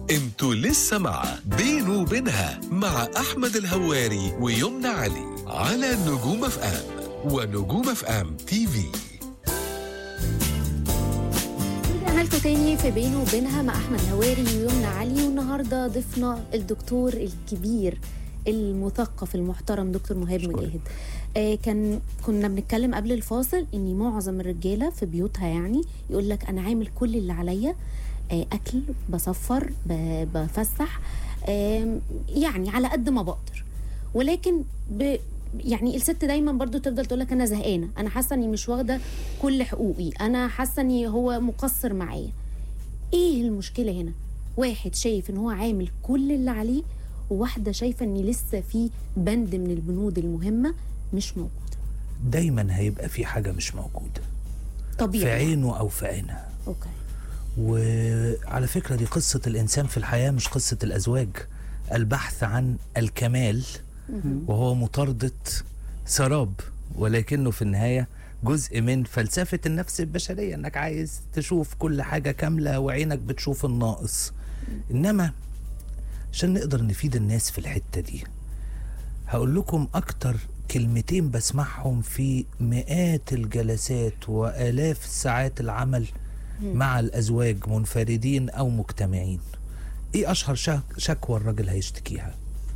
انتوا لسه مع بينه وبينها مع احمد الهواري ويمنى علي على نجوم اف ام ونجوم اف ام تي في رجعنا لكم تاني في بينه وبينها مع احمد هواري ويمنى علي والنهارده ضيفنا الدكتور الكبير المثقف المحترم دكتور مهاب مجاهد آه كان كنا بنتكلم قبل الفاصل ان معظم الرجاله في بيوتها يعني يقول لك انا عامل كل اللي عليا آه اكل بصفر ب- بفسح آه يعني على قد ما بقدر ولكن ب يعني الست دايما برضو تفضل تقول لك انا زهقانه انا حاسه اني مش واخده كل حقوقي انا حاسه اني هو مقصر معايا ايه المشكله هنا واحد شايف ان هو عامل كل اللي عليه وواحده شايفه ان لسه في بند من البنود المهمه مش موجوده دايما هيبقى في حاجة مش موجودة في طبيعي عينه أو في عينها اوكي وعلى فكرة دي قصة الإنسان في الحياة مش قصة الأزواج البحث عن الكمال وهو مطاردة سراب ولكنه في النهاية جزء من فلسفة النفس البشرية انك عايز تشوف كل حاجة كاملة وعينك بتشوف الناقص انما عشان نقدر نفيد الناس في الحتة دي هقول لكم اكتر كلمتين بسمعهم في مئات الجلسات والاف ساعات العمل مع الازواج منفردين او مجتمعين ايه اشهر شك- شكوى الراجل هيشتكيها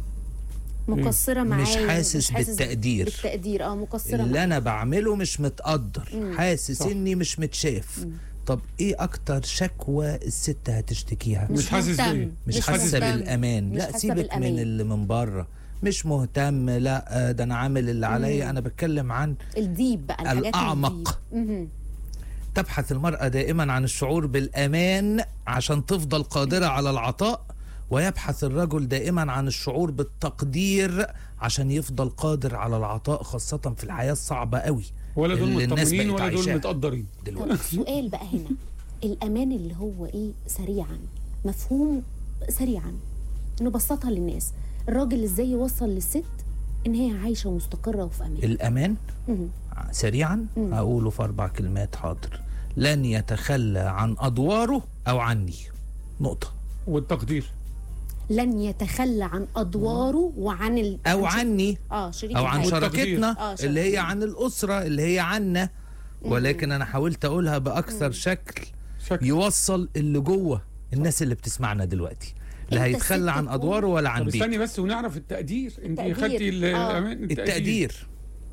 مقصره مش معايا حاسس بالتقدير. بالتقدير اه مقصره اللي معايا انا بعمله مش متقدر مم. حاسس صح. اني مش متشاف طب ايه اكتر شكوى الست هتشتكيها مش حاسس مهتم، بيه. مش, مش حاسه حاسس مهتم. بالامان مش لا حاسة سيبك بالأمان. من اللي من بره مش مهتم لا آه، ده انا عامل اللي عليا انا بتكلم عن الديب بقى الحاجات الأعمق. الديب. مهم. تبحث المرأة دائما عن الشعور بالأمان عشان تفضل قادرة على العطاء ويبحث الرجل دائما عن الشعور بالتقدير عشان يفضل قادر على العطاء خاصة في الحياة الصعبة قوي ولا دول اللي الناس مطمنين بقت ولا دول عايشاها متقدرين دلوقتي طب السؤال بقى هنا الامان اللي هو ايه سريعا مفهوم سريعا نبسطها للناس الراجل ازاي يوصل للست ان هي عايشه مستقره وفي امان الأمان مهم. سريعا مم. هقوله في أربع كلمات حاضر لن يتخلى عن أدواره أو عني نقطة والتقدير لن يتخلى عن ادواره وعن ال... أو عن عني اه شريك او عن الحياة. والتقدير. شراكتنا آه، اللي هي شراكتنا. عن الاسره اللي هي عنا ولكن انا حاولت اقولها باكثر شكل شكل يوصل اللي جوه الناس اللي بتسمعنا دلوقتي لا أنت هيتخلى الست عن تكون- ادواره ولا عن طب استني بيته بس ونعرف التقدير انت التقدير. خدتي ال- آه. الأمان- التقدير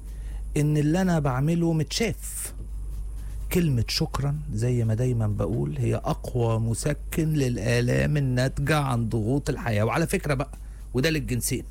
ان اللي انا بعمله متشاف كلمة شكرا زي ما دايما بقول هي أقوى مسكن للآلام الناتجة عن ضغوط الحياة وعلى فكرة بقى وده للجنسين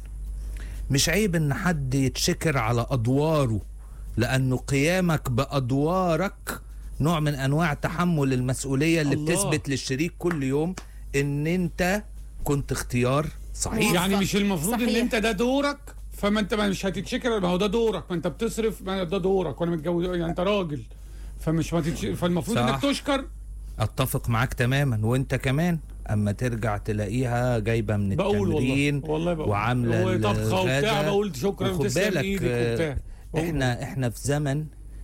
مش عيب إن حد يتشكر على أدواره لأنه قيامك بأدوارك نوع من أنواع تحمل المسؤولية اللي الله. بتثبت للشريك كل يوم إن أنت كنت اختيار صحيح يعني مش المفروض ان صحيح. انت ده دورك فما انت مش هتتشكر ما هو ده دورك ما انت بتصرف ما ده دورك وانا متجوز يعني انت راجل فمش ما تتش... فالمفروض صح. انك تشكر اتفق معاك تماما وانت كمان اما ترجع تلاقيها جايبه من بقول التمرين والله والله بقول وعامله وطبخه وبتاع الغدا. بقول شكرا وخد تسلم بالك ايدك آه، وبتاع بقول احنا احنا في زمن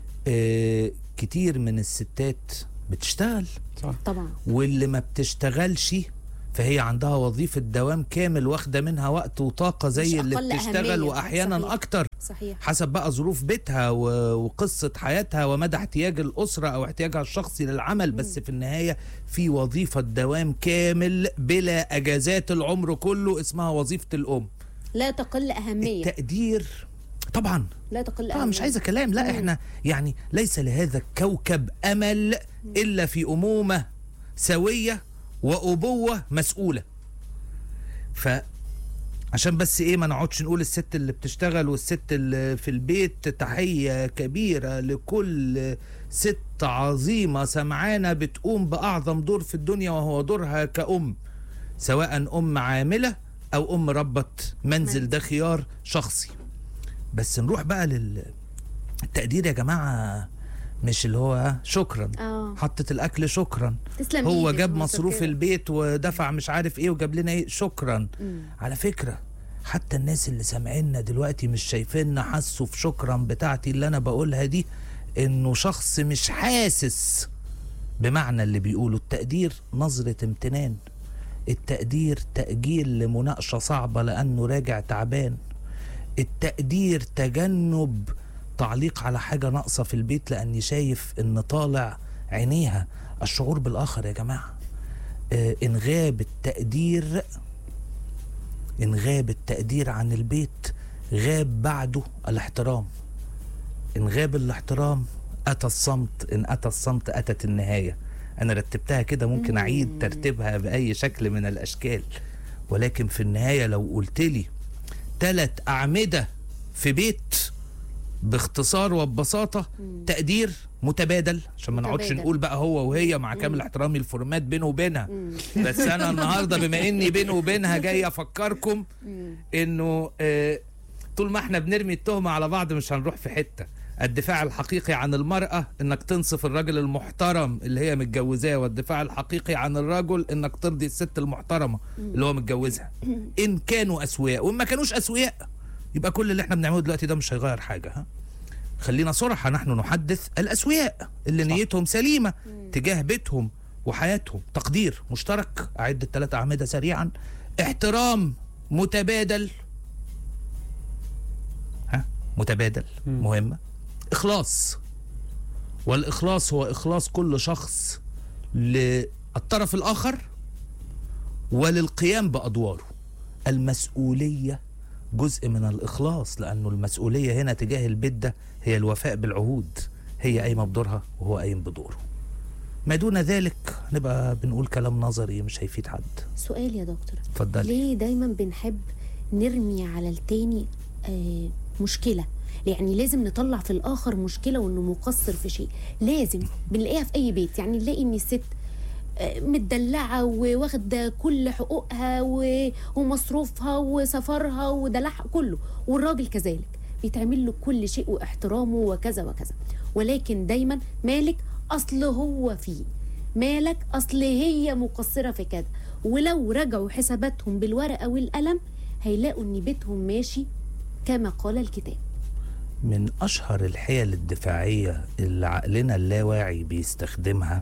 آه كتير من الستات بتشتغل صح طبعا واللي ما بتشتغلش فهي عندها وظيفة دوام كامل واخدة منها وقت وطاقة زي مش اللي أقل بتشتغل أهمية. وأحيانا صحيح. أكتر صحيح حسب بقى ظروف بيتها و- وقصة حياتها ومدى احتياج الأسرة أو احتياجها الشخصي للعمل بس في النهاية في وظيفة دوام كامل بلا أجازات العمر كله اسمها وظيفة الأم لا تقل اهميه التقدير طبعا لا تقل طبعا اهميه مش عايزة كلام لا مم. احنا يعني ليس لهذا الكوكب أمل إلا في أمومة سوية وأبوة مسؤولة ف عشان بس ايه ما نقعدش نقول الست اللي بتشتغل والست اللي في البيت تحية كبيرة لكل ست عظيمة سمعانة بتقوم بأعظم دور في الدنيا وهو دورها كأم سواء أم عاملة أو أم ربة منزل ده خيار شخصي بس نروح بقى للتقدير يا جماعة مش اللي هو شكرا اه حطت الأكل شكرا تسلم هو إيدك جاب ومتشكرة. مصروف البيت ودفع مش عارف ايه وجاب لنا ايه شكرا مم. على فكرة حتى الناس اللي سامعيننا دلوقتي مش شايفيننا حسوا في شكرا بتاعتي اللي انا بقولها دي انه شخص مش حاسس بمعنى اللي بيقوله التقدير نظرة امتنان التقدير تأجيل لمناقشة صعبة لأنه راجع تعبان التقدير تجنب تعليق على حاجة ناقصة في البيت لأني شايف إن طالع عينيها الشعور بالآخر يا جماعة آه إن غاب التقدير إن غاب التقدير عن البيت غاب بعده الاحترام إن غاب الاحترام أتى الصمت إن أتى الصمت أتت النهاية أنا رتبتها كده ممكن أعيد ترتيبها بأي شكل من الأشكال ولكن في النهاية لو قلت لي تلات أعمدة في بيت باختصار وببساطة تقدير متبادل عشان ما نقعدش متبادل. نقول بقى هو وهي مع كامل احترامي الفورمات بينه وبينها بس انا النهارده بما اني بينه وبينها جاي افكركم انه آه طول ما احنا بنرمي التهمه على بعض مش هنروح في حته الدفاع الحقيقي عن المرأة انك تنصف الراجل المحترم اللي هي متجوزاه والدفاع الحقيقي عن الرجل انك ترضي الست المحترمة اللي هو متجوزها ان كانوا اسوياء وان ما كانوش اسوياء يبقى كل اللي احنا بنعمله دلوقتي ده مش هيغير حاجة ها خلينا صراحة نحن نحدث الأسوياء اللي نيتهم سليمة تجاه بيتهم وحياتهم تقدير مشترك أعد الثلاثة أعمدة سريعا احترام متبادل ها متبادل مهمة إخلاص والإخلاص هو إخلاص كل شخص للطرف الآخر وللقيام بأدواره المسؤولية جزء من الإخلاص لأنه المسؤولية هنا تجاه البيت ده هي الوفاء بالعهود هي قايمة بدورها وهو قايم بدوره ما دون ذلك نبقى بنقول كلام نظري مش هيفيد حد سؤال يا دكتور اتفضلي ليه دايما بنحب نرمي على التاني آه مشكلة يعني لازم نطلع في الآخر مشكلة وإنه مقصر في شيء لازم بنلاقيها في أي بيت يعني نلاقي إن الست آه، متدلعة وواخدة كل حقوقها و- ومصروفها وسفرها ودلعها كله والراجل كذلك بيتعمل له كل شيء واحترامه وكذا وكذا ولكن دايما مالك أصل هو فيه مالك أصل هي مقصرة في كذا ولو رجعوا حساباتهم بالورقة والقلم هيلاقوا إن بيتهم ماشي كما قال الكتاب من أشهر الحيل الدفاعية اللي عقلنا اللاواعي بيستخدمها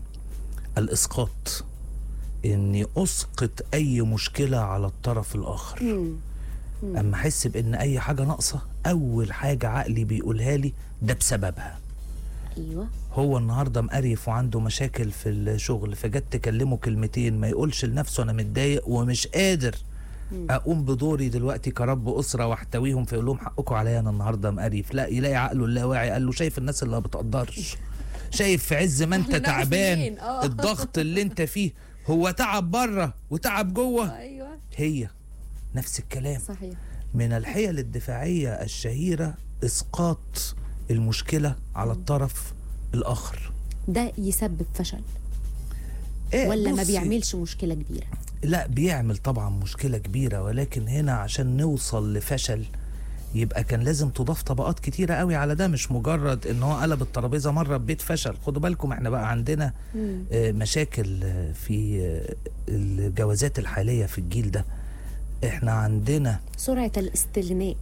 الإسقاط إني أسقط أي مشكلة على الطرف الآخر مم. أما أحس بإن أي حاجة ناقصة أول حاجة عقلي بيقولها لي ده بسببها أيوه هو النهارده مقريف وعنده مشاكل في الشغل فجت تكلمه كلمتين ما يقولش لنفسه انا متضايق ومش قادر اقوم بدوري دلوقتي كرب اسره واحتويهم فيقول لهم حقكم عليا انا النهارده مقريف لا يلاقي عقله اللاواعي قال له شايف الناس اللي ما بتقدرش شايف في عز ما انت إحنا نعرف تعبان منين؟ آه. الضغط اللي انت فيه هو تعب بره وتعب جوه أيوه هي نفس الكلام صحيح من الحيل الدفاعية الشهيرة إسقاط المشكلة على الطرف الآخر ده يسبب فشل إيه ولا ما بصي، بيعملش مشكلة كبيرة لا بيعمل طبعا مشكلة كبيرة ولكن هنا عشان نوصل لفشل يبقى كان لازم تضاف طبقات كتيرة قوي على ده مش مجرد ان هو قلب الترابيزة مرة ببيت فشل خدوا بالكم احنا بقى عندنا آه، مشاكل آه، في آه، الجوازات الحالية في الجيل ده احنا عندنا سرعة الاستغناء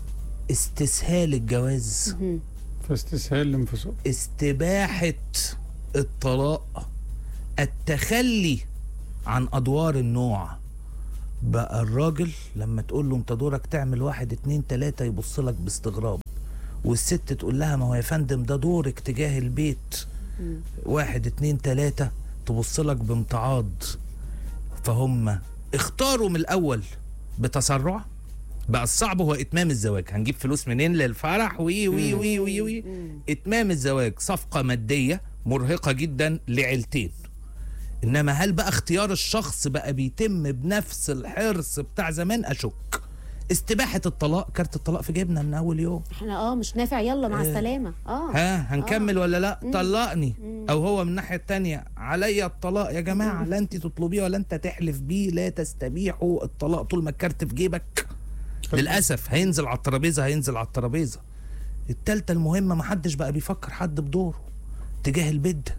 استسهال الجواز مهم. فاستسهال الانفصال استباحة الطلاق التخلي عن أدوار النوع بقى الراجل لما تقول له انت دورك تعمل واحد اتنين تلاتة يبص لك باستغراب والست تقول لها ما هو يا فندم ده دورك تجاه البيت واحد اتنين تلاتة تبص لك بامتعاض فهم اختاروا من الأول بتسرع بقى الصعب هو اتمام الزواج هنجيب فلوس منين للفرح وي وي وي وي, وي. اتمام الزواج صفقة مادية مرهقة جدا لعيلتين انما هل بقى اختيار الشخص بقى بيتم بنفس الحرص بتاع زمان اشك استباحة الطلاق كارت الطلاق في جيبنا من اول يوم احنا اه مش نافع يلا مع السلامة اه ها هنكمل ولا لا طلقني او هو من الناحيه التانية عليا الطلاق يا جماعه لا انت تطلبيه ولا انت تحلف بيه لا تستبيحوا الطلاق طول ما الكارت في جيبك للاسف هينزل على الترابيزه هينزل على الترابيزه التالتة المهمة محدش بقى بيفكر حد بدوره تجاه البيت ده.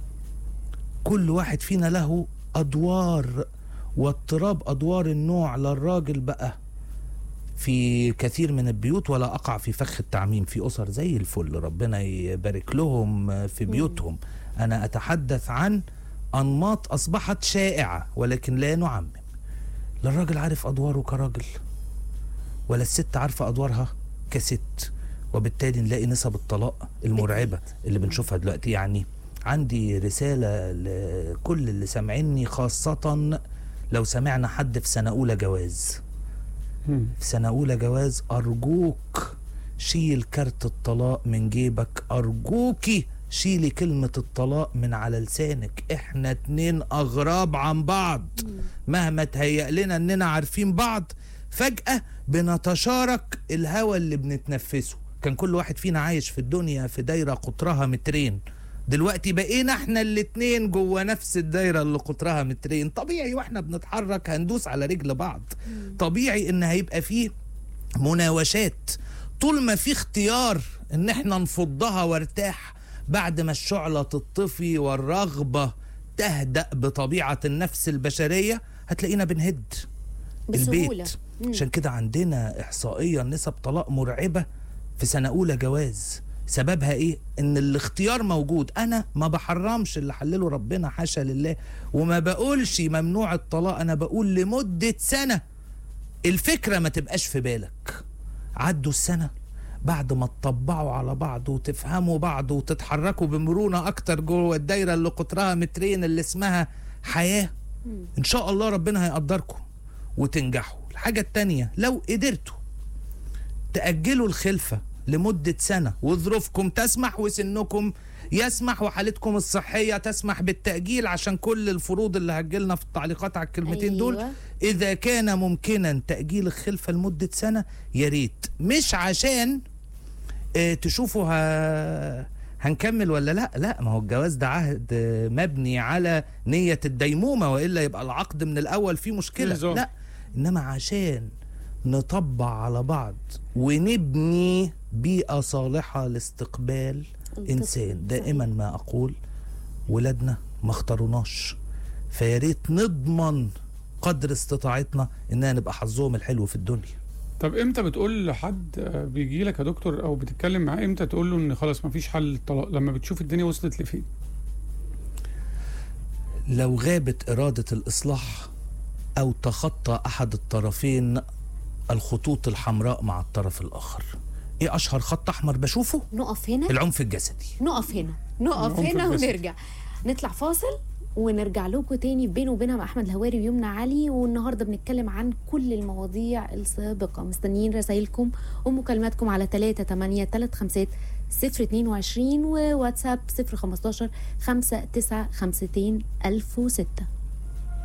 كل واحد فينا له أدوار واضطراب أدوار النوع للراجل بقى في كثير من البيوت ولا أقع في فخ التعميم في أسر زي الفل ربنا يبارك لهم في بيوتهم أنا أتحدث عن أنماط أصبحت شائعة ولكن لا نعمم لا الراجل عارف ادواره كراجل ولا الست عارفه ادوارها كست وبالتالي نلاقي نسب الطلاق المرعبه اللي بنشوفها دلوقتي يعني عندي رساله لكل اللي سامعيني خاصه لو سمعنا حد في سنه اولى جواز مم. في سنه اولى جواز ارجوك شيل كارت الطلاق من جيبك ارجوكي شيلي كلمة الطلاق من على لسانك احنا اتنين اغراب عن بعض مهما تهيأ لنا اننا عارفين بعض فجأة بنتشارك الهوى اللي بنتنفسه كان كل واحد فينا عايش في الدنيا في دايرة قطرها مترين دلوقتي بقينا احنا الاتنين جوه نفس الدايرة اللي قطرها مترين طبيعي واحنا بنتحرك هندوس على رجل بعض طبيعي ان هيبقى فيه مناوشات طول ما في اختيار ان احنا نفضها وارتاح بعد ما الشعلة تطفي والرغبة تهدأ بطبيعة النفس البشرية هتلاقينا بنهد بسهولة. البيت مم. عشان كده عندنا إحصائيا نسب طلاق مرعبة في سنة أولى جواز سببها إيه؟ إن الاختيار موجود أنا ما بحرمش اللي حلله ربنا حاشا لله وما بقولش ممنوع الطلاق أنا بقول لمدة سنة الفكرة ما تبقاش في بالك عدوا السنة بعد ما تطبعوا على بعض وتفهموا بعض وتتحركوا بمرونة أكتر جوه الدايرة اللي قطرها مترين اللي اسمها حياة إن شاء الله ربنا هيقدركم وتنجحوا الحاجة التانية لو قدرتوا تأجلوا الخلفة لمدة سنة وظروفكم تسمح وسنكم يسمح وحالتكم الصحية تسمح بالتأجيل عشان كل الفروض اللي هتجيلنا في التعليقات على الكلمتين أيوة. دول إذا كان ممكنا تأجيل الخلفة لمدة سنة يا ريت مش عشان آه، تشوفوا ه... هنكمل ولا لا لا ما هو الجواز ده عهد آه، مبني على نية الديمومة وإلا يبقى العقد من الأول فيه مشكلة بالظبط. لا إنما عشان نطبع على بعض ونبني بيئة صالحة لاستقبال الطفل. إنسان دائما ما أقول ولادنا ما اختاروناش فيا ريت نضمن قدر استطاعتنا اننا نبقى حظهم الحلو في الدنيا طب امتى بتقول لحد آه، بيجي لك يا دكتور او بتتكلم معاه امتى تقول له ان خلاص مفيش حل للطلاق لما بتشوف الدنيا وصلت لفين لو غابت إرادة الإصلاح أو تخطى أحد الطرفين الخطوط الحمراء مع الطرف الآخر إيه أشهر خط أحمر بشوفه؟ نقف هنا العنف الجسدي نقف هنا نقف نقف هنا بس. ونرجع نطلع فاصل ونرجع لكم تاني بينه وبينها مع احمد الهواري ويمنى علي والنهارده بنتكلم عن كل المواضيع السابقه مستنيين رسائلكم ومكالماتكم على 3 8 3 5 0 22 وواتساب 0 15 5 9 52 1006